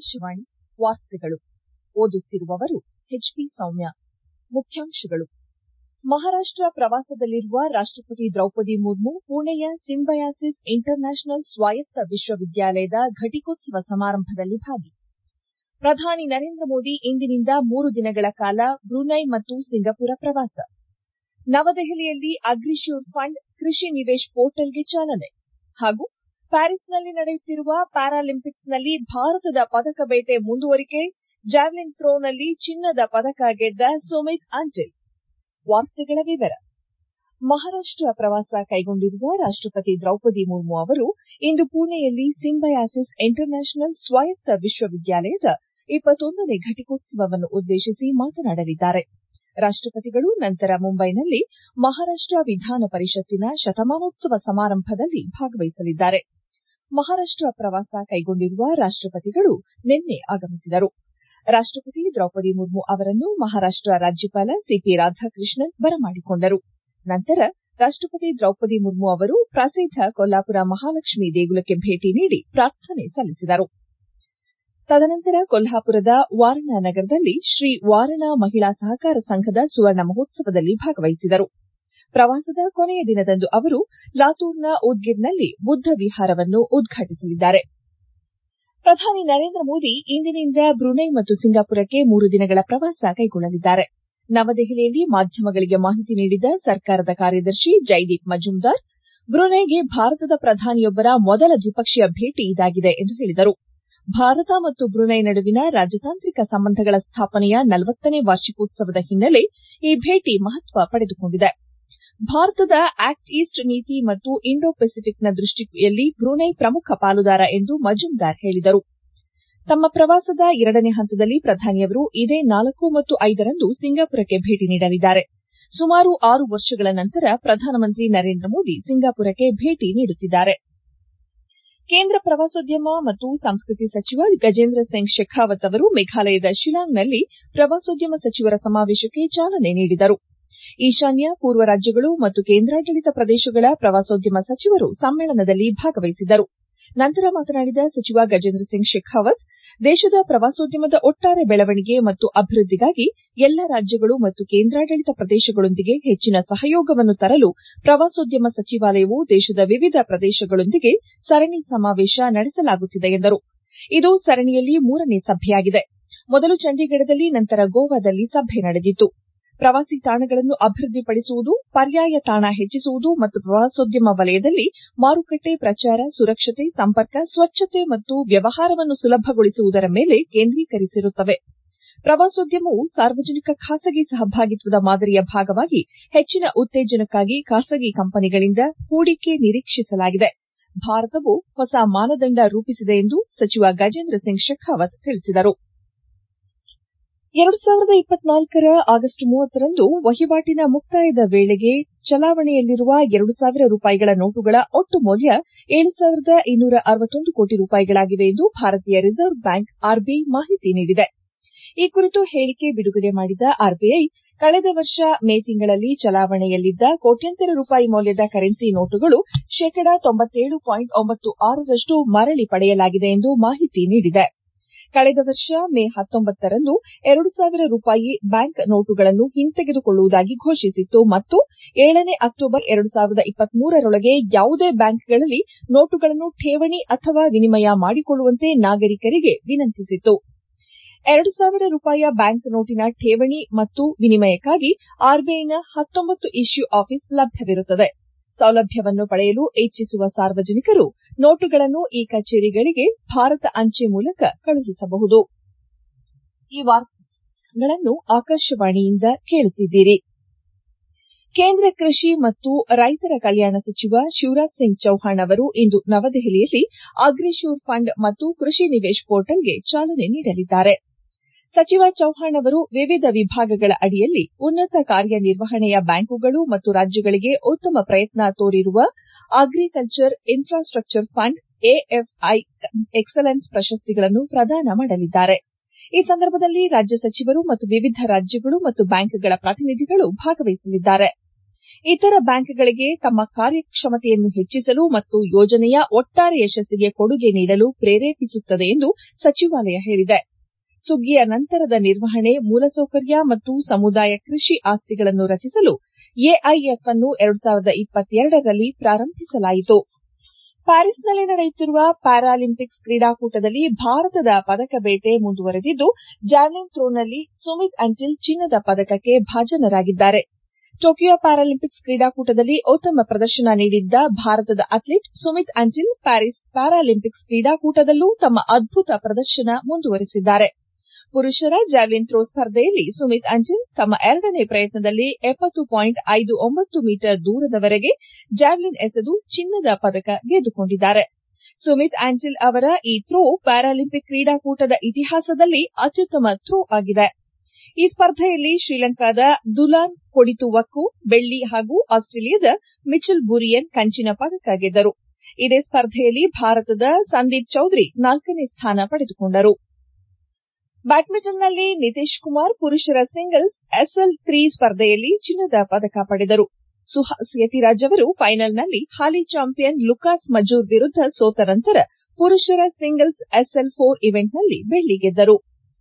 ಆಕಾಶವಾಣಿ ವಾರ್ತೆಗಳು ಓದುತ್ತಿರುವವರು ಹೆಚ್ಪಿ ಸೌಮ್ಯ ಮುಖ್ಯಾಂಶಗಳು ಮಹಾರಾಷ್ಟ ಪ್ರವಾಸದಲ್ಲಿರುವ ರಾಷ್ಟಪತಿ ದ್ರೌಪದಿ ಮುರ್ಮು ಪುಣೆಯ ಸಿಂಬಯಾಸಿಸ್ ಇಂಟರ್ ನ್ಯಾಷನಲ್ ಸ್ವಾಯತ್ತ ವಿಶ್ವವಿದ್ಯಾಲಯದ ಘಟಿಕೋತ್ಸವ ಸಮಾರಂಭದಲ್ಲಿ ಭಾಗಿ ಪ್ರಧಾನಿ ನರೇಂದ್ರ ಮೋದಿ ಇಂದಿನಿಂದ ಮೂರು ದಿನಗಳ ಕಾಲ ಬ್ರುನೈ ಮತ್ತು ಸಿಂಗಾಪುರ ಪ್ರವಾಸ ನವದೆಹಲಿಯಲ್ಲಿ ಅಗ್ರಿಶ್ಯೂರ್ ಫಂಡ್ ಕೃಷಿ ನಿವೇಶ್ ಪೋರ್ಟಲ್ಗೆ ಚಾಲನೆ ಹಾಗೂ ಪ್ಯಾರಿಸ್ನಲ್ಲಿ ನಡೆಯುತ್ತಿರುವ ಪ್ಯಾರಾಲಿಂಪಿಕ್ಸ್ನಲ್ಲಿ ಭಾರತದ ಪದಕ ಬೇಟೆ ಮುಂದುವರಿಕೆ ಜಾವೆಲಿನ್ ಥ್ರೋನಲ್ಲಿ ಚಿನ್ನದ ಪದಕ ಗೆದ್ದ ಸುಮಿತ್ ಅಂಟಿಲ್ ವಾರ್ತೆಗಳ ವಿವರ ಮಹಾರಾಷ್ಟ ಪ್ರವಾಸ ಕೈಗೊಂಡಿರುವ ರಾಷ್ಟಪತಿ ದ್ರೌಪದಿ ಮುರ್ಮು ಅವರು ಇಂದು ಪುಣೆಯಲ್ಲಿ ಸಿಂಬಯಾಸಿಸ್ ಇಂಟರ್ ನ್ಯಾಷನಲ್ ಸ್ವಾಯತ್ತ ವಿಶ್ವವಿದ್ಯಾಲಯದ ಇಪ್ಪತ್ತೊಂದನೇ ಘಟಿಕೋತ್ಸವವನ್ನು ಉದ್ದೇಶಿಸಿ ಮಾತನಾಡಲಿದ್ದಾರೆ ರಾಷ್ಟಪತಿಗಳು ನಂತರ ಮುಂಬೈನಲ್ಲಿ ಮಹಾರಾಷ್ಟ ವಿಧಾನ ಪರಿಷತ್ತಿನ ಶತಮಾನೋತ್ಸವ ಸಮಾರಂಭದಲ್ಲಿ ಭಾಗವಹಿಸಲಿದ್ದಾರೆ ಮಹಾರಾಷ್ಟ ಪ್ರವಾಸ ಕೈಗೊಂಡಿರುವ ರಾಷ್ಟಪತಿಗಳು ನಿನ್ನೆ ಆಗಮಿಸಿದರು ರಾಷ್ಟಪತಿ ದ್ರೌಪದಿ ಮುರ್ಮು ಅವರನ್ನು ಮಹಾರಾಷ್ಟ ರಾಜ್ಯಪಾಲ ಸಿಪಿ ರಾಧಾಕೃಷ್ಣನ್ ಬರಮಾಡಿಕೊಂಡರು ನಂತರ ರಾಷ್ಟಪತಿ ದ್ರೌಪದಿ ಮುರ್ಮು ಅವರು ಪ್ರಸಿದ್ದ ಕೊಲ್ಲಾಪುರ ಮಹಾಲಕ್ಷ್ಮೀ ದೇಗುಲಕ್ಕೆ ಭೇಟಿ ನೀಡಿ ಪ್ರಾರ್ಥನೆ ಸಲ್ಲಿಸಿದರು ತದನಂತರ ಕೊಲ್ಹಾಪುರದ ವಾರಣಾ ನಗರದಲ್ಲಿ ಶ್ರೀ ವಾರಣಾ ಮಹಿಳಾ ಸಹಕಾರ ಸಂಘದ ಸುವರ್ಣ ಮಹೋತ್ಸವದಲ್ಲಿ ಭಾಗವಹಿಸಿದರು ಪ್ರವಾಸದ ಕೊನೆಯ ದಿನದಂದು ಅವರು ಲಾತೂರ್ನ ಉದ್ಗಿರ್ನಲ್ಲಿ ಬುದ್ದ ವಿಹಾರವನ್ನು ಉದ್ಘಾಟಿಸಲಿದ್ದಾರೆ ಪ್ರಧಾನಿ ನರೇಂದ್ರ ಮೋದಿ ಇಂದಿನಿಂದ ಬ್ರುನೈ ಮತ್ತು ಸಿಂಗಾಪುರಕ್ಕೆ ಮೂರು ದಿನಗಳ ಪ್ರವಾಸ ಕೈಗೊಳ್ಳಲಿದ್ದಾರೆ ನವದೆಹಲಿಯಲ್ಲಿ ಮಾಧ್ಯಮಗಳಿಗೆ ಮಾಹಿತಿ ನೀಡಿದ ಸರ್ಕಾರದ ಕಾರ್ಯದರ್ಶಿ ಜೈದೀಪ್ ಮಜುಂದಾರ್ ಬ್ರುನೈಗೆ ಭಾರತದ ಪ್ರಧಾನಿಯೊಬ್ಬರ ಮೊದಲ ದ್ವಿಪಕ್ಷೀಯ ಭೇಟಿ ಇದಾಗಿದೆ ಎಂದು ಹೇಳಿದರು ಭಾರತ ಮತ್ತು ಬ್ರುನೈ ನಡುವಿನ ರಾಜತಾಂತ್ರಿಕ ಸಂಬಂಧಗಳ ಸ್ಥಾಪನೆಯ ನಲವತ್ತನೇ ವಾರ್ಷಿಕೋತ್ಸವದ ಹಿನ್ನೆಲೆ ಈ ಭೇಟಿ ಮಹತ್ವ ಪಡೆದುಕೊಂಡಿದೆ ಭಾರತದ ಆಕ್ಟ್ ಈಸ್ಟ್ ನೀತಿ ಮತ್ತು ಇಂಡೋ ಪೆಸಿಫಿಕ್ನ ದೃಷ್ಟಿಯಲ್ಲಿ ಬ್ರುನೈ ಪ್ರಮುಖ ಪಾಲುದಾರ ಎಂದು ಮಜುಂದಾರ್ ಹೇಳಿದರು ತಮ್ಮ ಪ್ರವಾಸದ ಎರಡನೇ ಹಂತದಲ್ಲಿ ಪ್ರಧಾನಿಯವರು ಇದೇ ನಾಲ್ಕು ಮತ್ತು ಐದರಂದು ಸಿಂಗಾಪುರಕ್ಕೆ ಭೇಟಿ ನೀಡಲಿದ್ದಾರೆ ಸುಮಾರು ಆರು ವರ್ಷಗಳ ನಂತರ ಪ್ರಧಾನಮಂತ್ರಿ ನರೇಂದ್ರ ಮೋದಿ ಸಿಂಗಾಪುರಕ್ಕೆ ಭೇಟಿ ನೀಡುತ್ತಿದ್ದಾರೆ ಕೇಂದ್ರ ಪ್ರವಾಸೋದ್ಯಮ ಮತ್ತು ಸಂಸ್ಕೃತಿ ಸಚಿವ ಗಜೇಂದ್ರ ಸಿಂಗ್ ಶೆಖಾವತ್ ಅವರು ಮೇಘಾಲಯದ ಶಿಲಾಂಗ್ನಲ್ಲಿ ಪ್ರವಾಸೋದ್ಯಮ ಸಚಿವರ ಸಮಾವೇಶಕ್ಕೆ ಚಾಲನೆ ನೀಡಿದರು ಈಶಾನ್ಯ ಪೂರ್ವ ರಾಜ್ಯಗಳು ಮತ್ತು ಕೇಂದ್ರಾಡಳಿತ ಪ್ರದೇಶಗಳ ಪ್ರವಾಸೋದ್ಯಮ ಸಚಿವರು ಸಮ್ಮೇಳನದಲ್ಲಿ ಭಾಗವಹಿಸಿದ್ದರು ನಂತರ ಮಾತನಾಡಿದ ಸಚಿವ ಗಜೇಂದ್ರ ಸಿಂಗ್ ಶೆಖಾವತ್ ದೇಶದ ಪ್ರವಾಸೋದ್ಯಮದ ಒಟ್ಟಾರೆ ಬೆಳವಣಿಗೆ ಮತ್ತು ಅಭಿವೃದ್ದಿಗಾಗಿ ಎಲ್ಲ ರಾಜ್ಯಗಳು ಮತ್ತು ಕೇಂದ್ರಾಡಳಿತ ಪ್ರದೇಶಗಳೊಂದಿಗೆ ಹೆಚ್ಚಿನ ಸಹಯೋಗವನ್ನು ತರಲು ಪ್ರವಾಸೋದ್ಯಮ ಸಚಿವಾಲಯವು ದೇಶದ ವಿವಿಧ ಪ್ರದೇಶಗಳೊಂದಿಗೆ ಸರಣಿ ಸಮಾವೇಶ ನಡೆಸಲಾಗುತ್ತಿದೆ ಎಂದರು ಇದು ಸರಣಿಯಲ್ಲಿ ಮೂರನೇ ಸಭೆಯಾಗಿದೆ ಮೊದಲು ಚಂಡೀಗಢದಲ್ಲಿ ನಂತರ ಗೋವಾದಲ್ಲಿ ಸಭೆ ನಡೆದಿತ್ತು ಪ್ರವಾಸಿ ತಾಣಗಳನ್ನು ಅಭಿವೃದ್ದಿಪಡಿಸುವುದು ಪರ್ಯಾಯ ತಾಣ ಹೆಚ್ಚಿಸುವುದು ಮತ್ತು ಪ್ರವಾಸೋದ್ಯಮ ವಲಯದಲ್ಲಿ ಮಾರುಕಟ್ಟೆ ಪ್ರಚಾರ ಸುರಕ್ಷತೆ ಸಂಪರ್ಕ ಸ್ವಚ್ಛತೆ ಮತ್ತು ವ್ಯವಹಾರವನ್ನು ಸುಲಭಗೊಳಿಸುವುದರ ಮೇಲೆ ಕೇಂದ್ರೀಕರಿಸಿರುತ್ತವೆ ಪ್ರವಾಸೋದ್ಯಮವು ಸಾರ್ವಜನಿಕ ಖಾಸಗಿ ಸಹಭಾಗಿತ್ವದ ಮಾದರಿಯ ಭಾಗವಾಗಿ ಹೆಚ್ಚಿನ ಉತ್ತೇಜನಕ್ಕಾಗಿ ಖಾಸಗಿ ಕಂಪನಿಗಳಿಂದ ಹೂಡಿಕೆ ನಿರೀಕ್ಷಿಸಲಾಗಿದೆ ಭಾರತವು ಹೊಸ ಮಾನದಂಡ ರೂಪಿಸಿದೆ ಎಂದು ಸಚಿವ ಗಜೇಂದ್ರ ಸಿಂಗ್ ಶೆಖಾವತ್ ತಿಳಿಸಿದರು ಎರಡು ಸಾವಿರದ ಇಪ್ಪತ್ನಾಲ್ಕರ ಆಗಸ್ಟ್ ಮೂವತ್ತರಂದು ವಹಿವಾಟಿನ ಮುಕ್ತಾಯದ ವೇಳೆಗೆ ಚಲಾವಣೆಯಲ್ಲಿರುವ ಎರಡು ಸಾವಿರ ರೂಪಾಯಿಗಳ ನೋಟುಗಳ ಒಟ್ಟು ಮೌಲ್ಯ ಏಳು ಸಾವಿರದ ಇನ್ನೂರ ಅರವತ್ತೊಂದು ಕೋಟಿ ರೂಪಾಯಿಗಳಾಗಿವೆ ಎಂದು ಭಾರತೀಯ ರಿಸರ್ವ್ ಬ್ಯಾಂಕ್ ಆರ್ಬಿಐ ಮಾಹಿತಿ ನೀಡಿದೆ ಈ ಕುರಿತು ಹೇಳಿಕೆ ಬಿಡುಗಡೆ ಮಾಡಿದ ಆರ್ಬಿಐ ಕಳೆದ ವರ್ಷ ಮೇ ತಿಂಗಳಲ್ಲಿ ಚಲಾವಣೆಯಲ್ಲಿದ್ದ ಕೋಟ್ಯಂತರ ರೂಪಾಯಿ ಮೌಲ್ಯದ ಕರೆನ್ಸಿ ನೋಟುಗಳು ಶೇಕಡ ತೊಂಬತ್ತೇಳು ಪಾಯಿಂಟ್ ಒಂಬತ್ತು ಆರರಷ್ಟು ಮರಳಿ ಪಡೆಯಲಾಗಿದೆ ಎಂದು ಮಾಹಿತಿ ನೀಡಿದೆ ಕಳೆದ ವರ್ಷ ಮೇ ಹತ್ತೊಂಬತ್ತರಂದು ಎರಡು ಸಾವಿರ ರೂಪಾಯಿ ಬ್ಯಾಂಕ್ ನೋಟುಗಳನ್ನು ಹಿಂತೆಗೆದುಕೊಳ್ಳುವುದಾಗಿ ಘೋಷಿಸಿತ್ತು ಮತ್ತು ಏಳನೇ ಅಕ್ಟೋಬರ್ ಎರಡು ಸಾವಿರದ ಇಪ್ಪತ್ಮೂರರೊಳಗೆ ಯಾವುದೇ ಬ್ಯಾಂಕ್ಗಳಲ್ಲಿ ನೋಟುಗಳನ್ನು ಠೇವಣಿ ಅಥವಾ ವಿನಿಮಯ ಮಾಡಿಕೊಳ್ಳುವಂತೆ ನಾಗರಿಕರಿಗೆ ವಿನಂತಿಸಿತ್ತು ಎರಡು ಸಾವಿರ ರೂಪಾಯಿಯ ಬ್ಯಾಂಕ್ ನೋಟಿನ ಠೇವಣಿ ಮತ್ತು ವಿನಿಮಯಕ್ಕಾಗಿ ಆರ್ಬಿಐನ ಹತ್ತೊಂಬತ್ತು ಇಶ್ಯೂ ಆಫೀಸ್ ಲಭ್ಯವಿರುತ್ತದೆ ಸೌಲಭ್ಯವನ್ನು ಪಡೆಯಲು ಇಚ್ಛಿಸುವ ಸಾರ್ವಜನಿಕರು ನೋಟುಗಳನ್ನು ಈ ಕಚೇರಿಗಳಿಗೆ ಭಾರತ ಅಂಚೆ ಮೂಲಕ ಕಳುಹಿಸಬಹುದು ಈ ವಾರ್ತೆಗಳನ್ನು ಆಕಾಶವಾಣಿಯಿಂದ ಕೇಳುತ್ತಿದ್ದೀರಿ ಕೇಂದ್ರ ಕೃಷಿ ಮತ್ತು ರೈತರ ಕಲ್ಯಾಣ ಸಚಿವ ಶಿವರಾಜ್ ಸಿಂಗ್ ಚೌಹಾಣ್ ಅವರು ಇಂದು ನವದೆಹಲಿಯಲ್ಲಿ ಅಗ್ರಿಶ್ಯೂರ್ ಫಂಡ್ ಮತ್ತು ಕೃಷಿ ನಿವೇಶ್ ಪೋರ್ಟಲ್ಗೆ ಚಾಲನೆ ನೀಡಲಿದ್ದಾರೆ ಸಚಿವ ಚೌಹಾಣ್ ಅವರು ವಿವಿಧ ವಿಭಾಗಗಳ ಅಡಿಯಲ್ಲಿ ಉನ್ನತ ಕಾರ್ಯನಿರ್ವಹಣೆಯ ಬ್ಯಾಂಕುಗಳು ಮತ್ತು ರಾಜ್ಯಗಳಿಗೆ ಉತ್ತಮ ಪ್ರಯತ್ನ ತೋರಿರುವ agriculture infrastructure fund AFI excellence ಪ್ರಶಸ್ತಿಗಳನ್ನು ಪ್ರದಾನ ಮಾಡಲಿದ್ದಾರೆ ಈ ಸಂದರ್ಭದಲ್ಲಿ ರಾಜ್ಯ ಸಚಿವರು ಮತ್ತು ವಿವಿಧ ರಾಜ್ಯಗಳು ಮತ್ತು ಬ್ಯಾಂಕ್ಗಳ ಪ್ರತಿನಿಧಿಗಳು ಭಾಗವಹಿಸಲಿದ್ದಾರೆ ಇತರ ಬ್ಯಾಂಕ್ಗಳಿಗೆ ತಮ್ಮ ಕಾರ್ಯಕ್ಷಮತೆಯನ್ನು ಹೆಚ್ಚಿಸಲು ಮತ್ತು ಯೋಜನೆಯ ಒಟ್ಟಾರೆ ಯಶಸ್ಸಿಗೆ ಕೊಡುಗೆ ನೀಡಲು ಪ್ರೇರೇಪಿಸುತ್ತದೆ ಎಂದು ಸಚಿವಾಲಯ ಹೇಳಿದೆ ಸುಗ್ಗಿಯ ನಂತರದ ನಿರ್ವಹಣೆ ಮೂಲಸೌಕರ್ಯ ಮತ್ತು ಸಮುದಾಯ ಕೃಷಿ ಆಸ್ತಿಗಳನ್ನು ರಚಿಸಲು ಎಐಎಫ್ ಅನ್ನು ಎರಡು ಸಾವಿರದ ಇಪ್ಪತ್ತೆರಡರಲ್ಲಿ ಪ್ರಾರಂಭಿಸಲಾಯಿತು ಪ್ಯಾರಿಸ್ನಲ್ಲಿ ನಡೆಯುತ್ತಿರುವ ಪ್ಯಾರಾಲಿಂಪಿಕ್ಸ್ ಕ್ರೀಡಾಕೂಟದಲ್ಲಿ ಭಾರತದ ಪದಕ ಬೇಟೆ ಮುಂದುವರೆದಿದ್ದು ಜಾವೆಲಿನ್ ಥ್ರೋನಲ್ಲಿ ಸುಮಿತ್ ಅಂಟಿಲ್ ಚಿನ್ನದ ಪದಕಕ್ಕೆ ಭಾಜನರಾಗಿದ್ದಾರೆ ಟೋಕಿಯೋ ಪ್ಯಾರಾಲಿಂಪಿಕ್ಸ್ ಕ್ರೀಡಾಕೂಟದಲ್ಲಿ ಉತ್ತಮ ಪ್ರದರ್ಶನ ನೀಡಿದ್ದ ಭಾರತದ athlete Sumit Antil Paris Paralympics ಕ್ರೀಡಾಕೂಟದಲ್ಲೂ ತಮ್ಮ ಅದ್ಭುತ ಪ್ರದರ್ಶನ ಮುಂದುವರೆಸಿದ್ದಾರೆ ಪುರುಷರ ಜಾವೆಲಿನ್ ಥ್ರೋ ಸ್ಪರ್ಧೆಯಲ್ಲಿ ಸುಮಿತ್ ಅಂಟಿಲ್ ತಮ್ಮ ಎರಡನೇ ಪ್ರಯತ್ನದಲ್ಲಿ ಎಪ್ಪತ್ತು ಪಾಯಿಂಟ್ ಐದು ಒಂಬತ್ತು ಮೀಟರ್ ದೂರದವರೆಗೆ ಜಾವೆಲಿನ್ ಎಸೆದು ಚಿನ್ನದ ಪದಕ ಗೆದ್ದುಕೊಂಡಿದ್ದಾರೆ ಸುಮಿತ್ ಆಂಟಿಲ್ ಅವರ ಈ ಥ್ರೋ ಪ್ಯಾರಾಲಿಂಪಿಕ್ ಕ್ರೀಡಾಕೂಟದ ಇತಿಹಾಸದಲ್ಲಿ ಅತ್ಯುತ್ತಮ ಥ್ರೋ ಆಗಿದೆ ಈ ಸ್ಪರ್ಧೆಯಲ್ಲಿ ಶ್ರೀಲಂಕಾದ ದುಲಾನ್ ಕೊಡಿತುವಕ್ಕು ಬೆಳ್ಳಿ ಹಾಗೂ ಆಸ್ಟ್ರೇಲಿಯಾದ ಮಿಚೆಲ್ ಬುರಿಯನ್ ಕಂಚಿನ ಪದಕ ಗೆದ್ದರು ಇದೇ ಸ್ಪರ್ಧೆಯಲ್ಲಿ ಭಾರತದ ಸಂದೀಪ್ ಚೌಧರಿ ನಾಲ್ಕನೇ ಸ್ಥಾನ ಪಡೆದುಕೊಂಡರು ಬ್ಯಾಡ್ಮಿಂಟನ್ನಲ್ಲಿ ನಿತೀಶ್ ಕುಮಾರ್ ಪುರುಷರ ಸಿಂಗಲ್ಸ್ ಎಸ್ಎಲ್ ತ್ರೀ ಸ್ಪರ್ಧೆಯಲ್ಲಿ ಚಿನ್ನದ ಪದಕ ಪಡೆದರು ಸುಹಾಸ್ ಯತಿರಾಜ್ ಅವರು ಫೈನಲ್ನಲ್ಲಿ ಹಾಲಿ ಚಾಂಪಿಯನ್ ಲುಕಾಸ್ ಮಜೂರ್ ವಿರುದ್ದ ಸೋತ ನಂತರ ಪುರುಷರ ಸಿಂಗಲ್ಸ್ ಎಸ್ಎಲ್ ಫೋರ್ ಇವೆಂಟ್ನಲ್ಲಿ ಬೆಳ್ಳಿ ಗೆದ್ದರು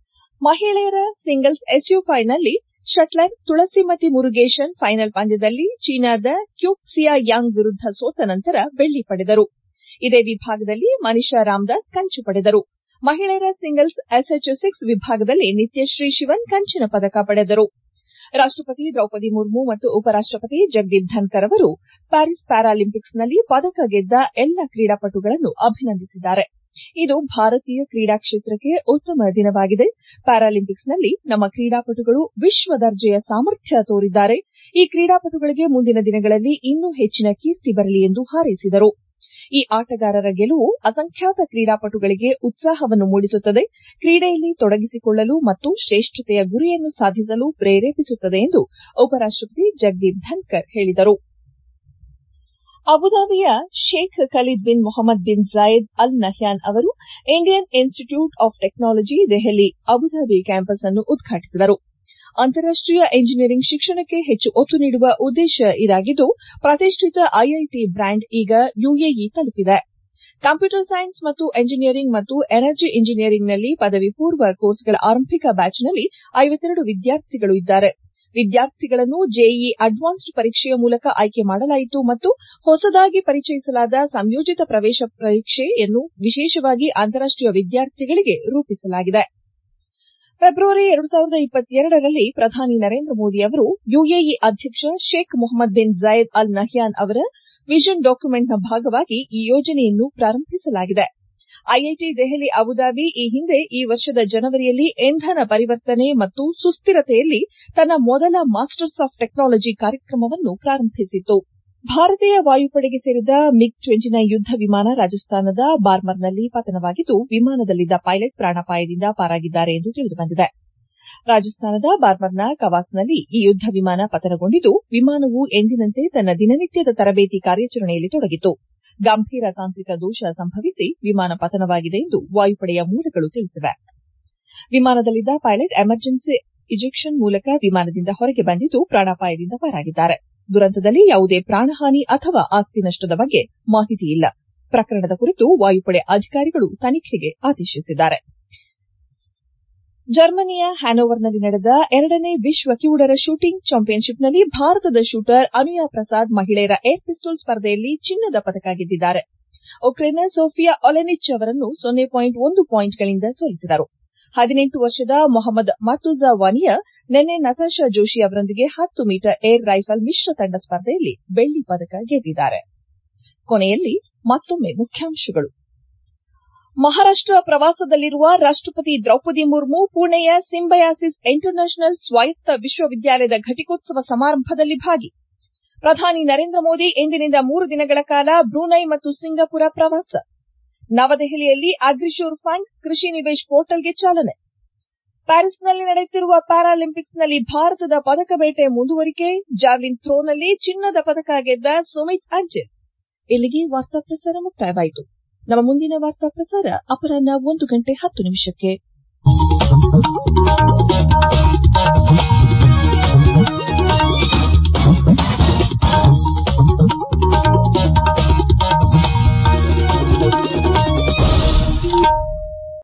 ಮಹಿಳೆಯರ ಸಿಂಗಲ್ಸ್ ಎಸ್ಯು ಫೈನಲ್ಲಿ ಶಟ್ಲರ್ ತುಳಸಿಮತಿ ಮುರುಗೇಶನ್ ಫೈನಲ್ ಪಂದ್ಯದಲ್ಲಿ ಚೀನಾದ ಕ್ಯೂಕ್ಸಿಯಾ ಯಾಂಗ್ ವಿರುದ್ದ ಸೋತ ನಂತರ ಬೆಳ್ಳಿ ಪಡೆದರು ಇದೇ ವಿಭಾಗದಲ್ಲಿ ಮನಿಷಾ ರಾಮದಾಸ್ ಕಂಚು ಪಡೆದರು ಮಹಿಳೆಯರ ಸಿಂಗಲ್ಸ್ ಎಸ್ಎಚ್ ಸಿಕ್ಸ್ ವಿಭಾಗದಲ್ಲಿ ನಿತ್ಯಶ್ರೀ ಶಿವನ್ ಕಂಚಿನ ಪದಕ ಪಡೆದರು ರಾಷ್ಟಪತಿ ದ್ರೌಪದಿ ಮುರ್ಮು ಮತ್ತು ಉಪರಾಷ್ಟಪತಿ ಜಗದೀಪ್ ಧನ್ಕರ್ ಅವರು ಪ್ಯಾರಿಸ್ ಪ್ಯಾರಾಲಿಂಪಿಕ್ಸ್ನಲ್ಲಿ ಪದಕ ಗೆದ್ದ ಎಲ್ಲ ಕ್ರೀಡಾಪಟುಗಳನ್ನು ಅಭಿನಂದಿಸಿದ್ದಾರೆ ಇದು ಭಾರತೀಯ ಕ್ರೀಡಾ ಕ್ಷೇತ್ರಕ್ಕೆ ಉತ್ತಮ ದಿನವಾಗಿದೆ ಪ್ಯಾರಾಲಿಂಪಿಕ್ಸ್ನಲ್ಲಿ ನಮ್ಮ ಕ್ರೀಡಾಪಟುಗಳು ವಿಶ್ವ ದರ್ಜೆಯ ಸಾಮರ್ಥ್ಯ ತೋರಿದ್ದಾರೆ ಈ ಕ್ರೀಡಾಪಟುಗಳಿಗೆ ಮುಂದಿನ ದಿನಗಳಲ್ಲಿ ಇನ್ನೂ ಹೆಚ್ಚಿನ ಕೀರ್ತಿ ಬರಲಿ ಎಂದು ಹಾರೈಸಿದರು ಈ ಆಟಗಾರರ ಗೆಲುವು ಅಸಂಖ್ಯಾತ ಕ್ರೀಡಾಪಟುಗಳಿಗೆ ಉತ್ಸಾಹವನ್ನು ಮೂಡಿಸುತ್ತದೆ ಕ್ರೀಡೆಯಲ್ಲಿ ತೊಡಗಿಸಿಕೊಳ್ಳಲು ಮತ್ತು ಶ್ರೇಷ್ಠತೆಯ ಗುರಿಯನ್ನು ಸಾಧಿಸಲು ಪ್ರೇರೇಪಿಸುತ್ತದೆ ಎಂದು ಉಪರಾಷ್ಟಪತಿ ಜಗದೀಪ್ ಧನ್ಕರ್ ಹೇಳಿದರು ಅಬುದಾಬಿಯ Sheikh Khalid bin Mohammed bin Zayed Al Nahyan ಅವರು Indian Institute of Technology Delhi Abu Dhabi campus ಅನ್ನು ಉದ್ಘಾಟಿಸಿದರು ಅಂತಾರಾಷ್ಟೀಯ ಎಂಜಿನಿಯರಿಂಗ್ ಶಿಕ್ಷಣಕ್ಕೆ ಹೆಚ್ಚು ಒತ್ತು ನೀಡುವ ಉದ್ದೇಶ ಇದಾಗಿದ್ದು ಪ್ರತಿಷ್ಠಿತ ಐಐಟಿ ಬ್ರ್ಯಾಂಡ್ ಈಗ ಯುಎಇ ತಲುಪಿದೆ ಕಂಪ್ಯೂಟರ್ ಸೈನ್ಸ್ ಮತ್ತು ಎಂಜಿನಿಯರಿಂಗ್ ಮತ್ತು ಎನರ್ಜಿ ಇಂಜಿನಿಯರಿಂಗ್ನಲ್ಲಿ ಪದವಿ ಪೂರ್ವ ಕೋರ್ಸ್ಗಳ ಆರಂಭಿಕ ಬ್ಯಾಚ್ನಲ್ಲಿ ಐವತ್ತೆರಡು ವಿದ್ಯಾರ್ಥಿಗಳು ಇದ್ದಾರೆ ವಿದ್ಯಾರ್ಥಿಗಳನ್ನು ಜೆಇಇ ಅಡ್ವಾನ್ಸ್ಡ್ ಪರೀಕ್ಷೆಯ ಮೂಲಕ ಆಯ್ಕೆ ಮಾಡಲಾಯಿತು ಮತ್ತು ಹೊಸದಾಗಿ ಪರಿಚಯಿಸಲಾದ ಸಂಯೋಜಿತ ಪ್ರವೇಶ ಪರೀಕ್ಷೆಯನ್ನು ವಿಶೇಷವಾಗಿ ಅಂತಾರಾಷ್ಟೀಯ ವಿದ್ಯಾರ್ಥಿಗಳಿಗೆ ರೂಪಿಸಲಾಗಿದೆ ಫೆಬ್ರವರಿ ಎರಡು ಸಾವಿರದ ಇಪ್ಪತ್ತೆರಡರಲ್ಲಿ ಪ್ರಧಾನಿ ನರೇಂದ್ರ ಮೋದಿ ಅವರು ಯುಎಇ ಅಧ್ಯಕ್ಷ Sheikh Mohammed bin Zayed Al Nahyan ಅವರ ವಿಷನ್ ಡಾಕ್ಯುಮೆಂಟ್ನ ಭಾಗವಾಗಿ ಈ ಯೋಜನೆಯನ್ನು ಪ್ರಾರಂಭಿಸಲಾಗಿದೆ ಐಐಟಿ ದೆಹಲಿ ಅಬುದಾಬಿ ಈ ಹಿಂದೆ ಈ ವರ್ಷದ ಜನವರಿಯಲ್ಲಿ ಇಂಧನ ಪರಿವರ್ತನೆ ಮತ್ತು ಸುಸ್ಥಿರತೆಯಲ್ಲಿ ತನ್ನ ಮೊದಲ ಮಾಸ್ಟರ್ಸ್ ಆಫ್ ಟೆಕ್ನಾಲಜಿ ಕಾರ್ಯಕ್ರಮವನ್ನು ಪ್ರಾರಂಭಿಸಿತ್ತು ಭಾರತೀಯ ವಾಯುಪಡೆಗೆ ಸೇರಿದ ಮಿಗ್ ಟ್ವೆಂಟಿ ನೈನ್ ಯುದ್ದ ವಿಮಾನ ರಾಜಸ್ಥಾನದ ಬಾರ್ಮರ್ನಲ್ಲಿ ಪತನವಾಗಿದ್ದು ವಿಮಾನದಲ್ಲಿದ್ದ ಪೈಲಟ್ ಪ್ರಾಣಾಪಾಯದಿಂದ ಪಾರಾಗಿದ್ದಾರೆ ಎಂದು ತಿಳಿದುಬಂದಿದೆ ರಾಜಸ್ಥಾನದ ಬಾರ್ಮರ್ನ ಕವಾಸ್ನಲ್ಲಿ ಈ ಯುದ್ದ ವಿಮಾನ ಪತನಗೊಂಡಿದ್ದು ವಿಮಾನವು ಎಂದಿನಂತೆ ತನ್ನ ದಿನನಿತ್ಯದ ತರಬೇತಿ ಕಾರ್ಯಾಚರಣೆಯಲ್ಲಿ ತೊಡಗಿತ್ತು ಗಂಭೀರ ತಾಂತ್ರಿಕ ದೋಷ ಸಂಭವಿಸಿ ವಿಮಾನ ಪತನವಾಗಿದೆ ಎಂದು ವಾಯುಪಡೆಯ ಮೂಲಗಳು ತಿಳಿಸಿವೆ ವಿಮಾನದಲ್ಲಿದ್ದ ಪೈಲಟ್ ಎಮರ್ಜೆನ್ಸಿ ಇಜೆಕ್ಷನ್ ಮೂಲಕ ವಿಮಾನದಿಂದ ಹೊರಗೆ ಬಂದಿದ್ದು ಪ್ರಾಣಾಪಾಯದಿಂದ ಪಾರಾಗಿದ್ದಾರೆ ದುರಂತದಲ್ಲಿ ಯಾವುದೇ ಪ್ರಾಣಹಾನಿ ಅಥವಾ ಆಸ್ತಿ ನಷ್ಟದ ಬಗ್ಗೆ ಮಾಹಿತಿ ಇಲ್ಲ ಪ್ರಕರಣದ ಕುರಿತು ವಾಯುಪಡೆ ಅಧಿಕಾರಿಗಳು ತನಿಖೆಗೆ ಆದೇಶಿಸಿದ್ದಾರೆ ಜರ್ಮನಿಯ ಹ್ಯಾನೋವರ್ನಲ್ಲಿ ನಡೆದ ಎರಡನೇ ವಿಶ್ವ ಕಿವುಡರ ಶೂಟಿಂಗ್ ಚಾಂಪಿಯನ್ಶಿಪ್ನಲ್ಲಿ ಭಾರತದ ಶೂಟರ್ ಅನುಯಾ ಪ್ರಸಾದ್ ಮಹಿಳೆಯರ ಏರ್ ಪಿಸ್ತೂಲ್ ಸ್ಪರ್ಧೆಯಲ್ಲಿ ಚಿನ್ನದ ಪದಕ ಗೆದ್ದಿದ್ದಾರೆ ಉಕ್ರೇನ್ನ ಸೋಫಿಯಾ ಒಲೆನಿಚ್ ಅವರನ್ನು ಸೊನ್ನೆ ಪಾಯಿಂಟ್ ಒಂದು ಪಾಯಿಂಟ್ಗಳಿಂದ ಸೋಲಿಸಿದರು ಹದಿನೆಂಟು ವರ್ಷದ ಮೊಹಮ್ಮದ್ ಮರ್ತುಜಾ ವಾನಿಯಾ ನಿನ್ನೆ ನತಾಶಾ ಜೋಶಿ ಅವರೊಂದಿಗೆ ಹತ್ತು ಮೀಟರ್ ಏರ್ ರೈಫಲ್ ಮಿಶ್ರ ತಂಡ ಸ್ಪರ್ಧೆಯಲ್ಲಿ ಬೆಳ್ಳಿ ಪದಕ ಗೆದ್ದಿದ್ದಾರೆ ಕೊನೆಯಲ್ಲಿ ಮತ್ತೊಮ್ಮೆ ಮುಖ್ಯಾಂಶಗಳು ಮಹಾರಾಷ್ಟ ಪ್ರವಾಸದಲ್ಲಿರುವ ರಾಷ್ಟಪತಿ ದ್ರೌಪದಿ ಮುರ್ಮು ಪುಣೆಯ ಸಿಂಬಯಾಸಿಸ್ ಇಂಟರ್ನ್ಯಾಷನಲ್ ಸ್ವಾಯತ್ತ ವಿಶ್ವವಿದ್ಯಾಲಯದ ಘಟಿಕೋತ್ಸವ ಸಮಾರಂಭದಲ್ಲಿ ಭಾಗಿ ಪ್ರಧಾನಿ ನರೇಂದ್ರ ಮೋದಿ ಇಂದಿನಿಂದ ಮೂರು ದಿನಗಳ ಕಾಲ ಬ್ರೂನೈ ಮತ್ತು ಸಿಂಗಾಪುರ ಪ್ರವಾಸ ನವದೆಹಲಿಯಲ್ಲಿ ಅಗ್ರಿಶೂರ್ ಫಂಡ್ ಕೃಷಿ ನಿವೇಶ್ ಪೋರ್ಟಲ್ಗೆ ಚಾಲನೆ ಪ್ಯಾರಿಸ್ನಲ್ಲಿ ನಡೆಯುತ್ತಿರುವ ಪ್ಯಾರಾಲಿಂಪಿಕ್ಸ್ನಲ್ಲಿ ಭಾರತದ ಪದಕ ಬೇಟೆ ಮುಂದುವರಿಕೆ ಜಾವ್ಲಿನ್ ಥ್ರೋನಲ್ಲಿ ಚಿನ್ನದ ಪದಕ ಗೆದ್ದ ಸುಮಿತ್ ಅಂಜಿಲ್ ಇಲ್ಲಿಗೆ ವಾರ್ತಾ ಪ್ರಸಾರ ಮುಕ್ತಾಯವಾಯಿತು ನಮ್ಮ ಮುಂದಿನ ವಾರ್ತಾ ಪ್ರಸಾರ ಅಪರಾಹ್ನ ಒಂದು ಗಂಟೆ ಹತ್ತು ನಿಮಿಷಕ್ಕೆ